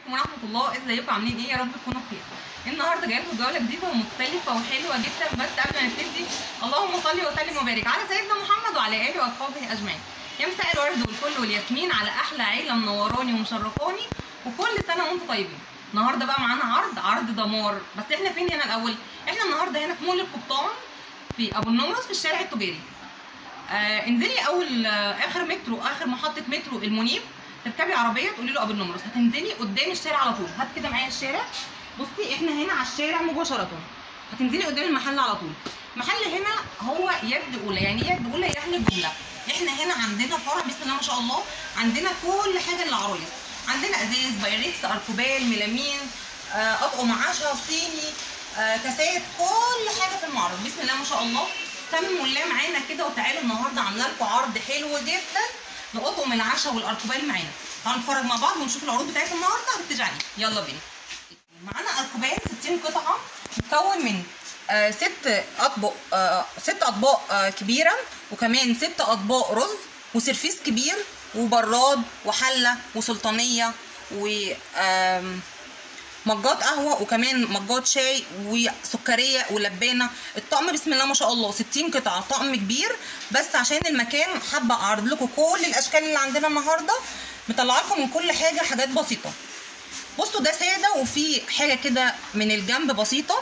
ورحمه الله ازيكم عاملين ايه يا رب تكونوا بخير النهارده جايه لكم جوله جديده ومختلفه وحلوه جدا بس قبل ما نبتدي اللهم صل وسلم وبارك على سيدنا محمد وعلى اله واصحابه اجمعين يا مساء الورد والفل والياسمين على احلى عيله منوراني ومشرفاني وكل سنه وانتم طيبين النهارده بقى معانا عرض عرض دمار بس احنا فين هنا الاول احنا النهارده هنا في مول القبطان في ابو النمرس في الشارع التجاري آه انزلي اول آه اخر مترو اخر محطه مترو المنيب تركبي عربيه تقولي له ابو النمرس هتنزلي قدام الشارع على طول هات كده معايا الشارع بصي احنا هنا على الشارع مباشره هتنزلي قدام المحل على طول محل هنا هو يد اولى يعني ايه يد اولى يعني جمله احنا هنا عندنا فرع بسم الله ما شاء الله عندنا كل حاجه للعرايس عندنا ازاز بايركس اركوبال ميلامين آه، اطقم عشا صيني آه، كاسات كل حاجه في المعرض بسم الله ما شاء الله سموا الله معانا كده وتعالوا النهارده عامله لكم عرض حلو جدا لاطقم العشاء والاركوبال معانا تعالوا نتفرج مع بعض ونشوف العروض بتاعتنا النهارده هتتجي عليه يلا بينا معانا اركوبال 60 قطعه مكون من آه ست اطباق آه ست اطباق آه كبيره وكمان ست اطباق رز وسرفيس كبير وبراد وحله وسلطانيه و آم، مجات قهوه وكمان مجات شاي وسكريه ولبانه الطقم بسم الله ما شاء الله 60 قطعه طقم كبير بس عشان المكان حابه اعرض لكم كل الاشكال اللي عندنا النهارده مطلعه لكم من كل حاجه حاجات بسيطه بصوا ده ساده وفي حاجه كده من الجنب بسيطه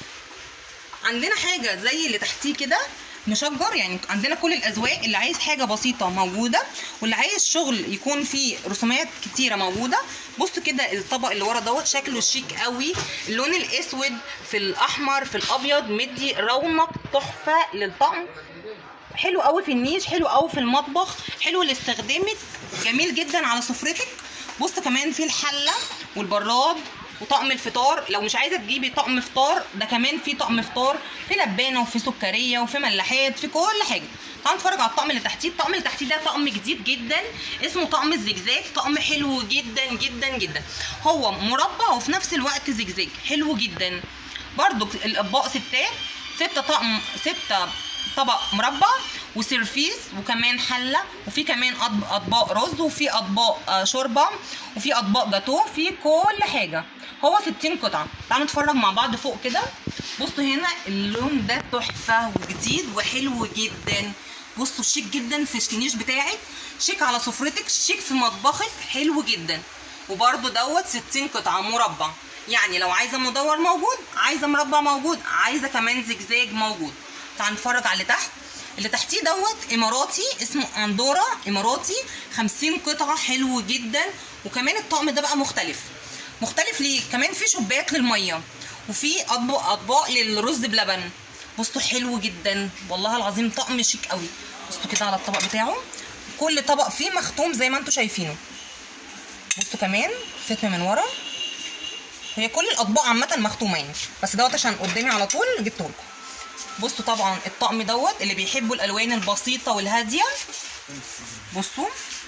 عندنا حاجه زي اللي تحتيه كده مشجر يعني عندنا كل الاذواق اللي عايز حاجه بسيطه موجوده واللي عايز شغل يكون فيه رسومات كتيره موجوده بصوا كده الطبق اللي ورا دوت شكله شيك قوي اللون الاسود في الاحمر في الابيض مدي رونق تحفه للطقم حلو قوي في النيش حلو قوي في المطبخ حلو لاستخدامك جميل جدا على سفرتك بص كمان في الحله والبراد وطقم الفطار لو مش عايزه تجيبي طقم فطار ده كمان في طقم فطار في لبانه وفي سكريه وفي ملاحات في كل حاجه تعالوا نتفرج على الطقم اللي تحتيه الطقم اللي تحتيه ده طقم جديد جدا اسمه طقم الزجزاج طقم حلو جدا جدا جدا هو مربع وفي نفس الوقت زجزاج حلو جدا برضو الاطباق ستات ستة طقم ستة طبق مربع وسيرفيس وكمان حله وفي كمان أطب- اطباق رز وفي اطباق آه، شوربه وفي اطباق جاتوه في كل حاجه هو 60 قطعه تعالوا نتفرج مع بعض فوق كده بصوا هنا اللون ده تحفه وجديد وحلو جدا بصوا شيك جدا في النيش بتاعك شيك على سفرتك شيك في مطبخك حلو جدا وبرده دوت 60 قطعه مربع يعني لو عايزه مدور موجود عايزه مربع موجود عايزه كمان زجزاج موجود تعال نتفرج على اللي تحت اللي تحتيه دوت اماراتي اسمه اندورا اماراتي 50 قطعه حلو جدا وكمان الطقم ده بقى مختلف مختلف ليه كمان في شباك للميه وفي اطباق اطباق للرز بلبن بصوا حلو جدا والله العظيم طقم شيك قوي بصوا كده على الطبق بتاعه كل طبق فيه مختوم زي ما انتم شايفينه بصوا كمان ختم من ورا هي كل الاطباق عامه مختومه يعني بس دوت عشان قدامي على طول جبته لكم بصوا طبعا الطقم دوت اللي بيحبوا الالوان البسيطه والهاديه بصوا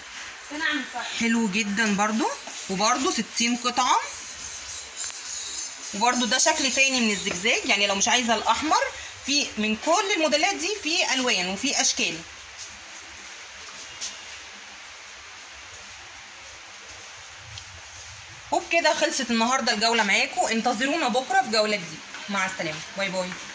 حلو جدا برضو وبرضو 60 قطعه وبرضو ده شكل تاني من الزجزاج يعني لو مش عايزه الاحمر في من كل الموديلات دي في الوان وفي اشكال وبكده خلصت النهارده الجوله معاكم انتظرونا بكره في جوله جديده مع السلامه باي باي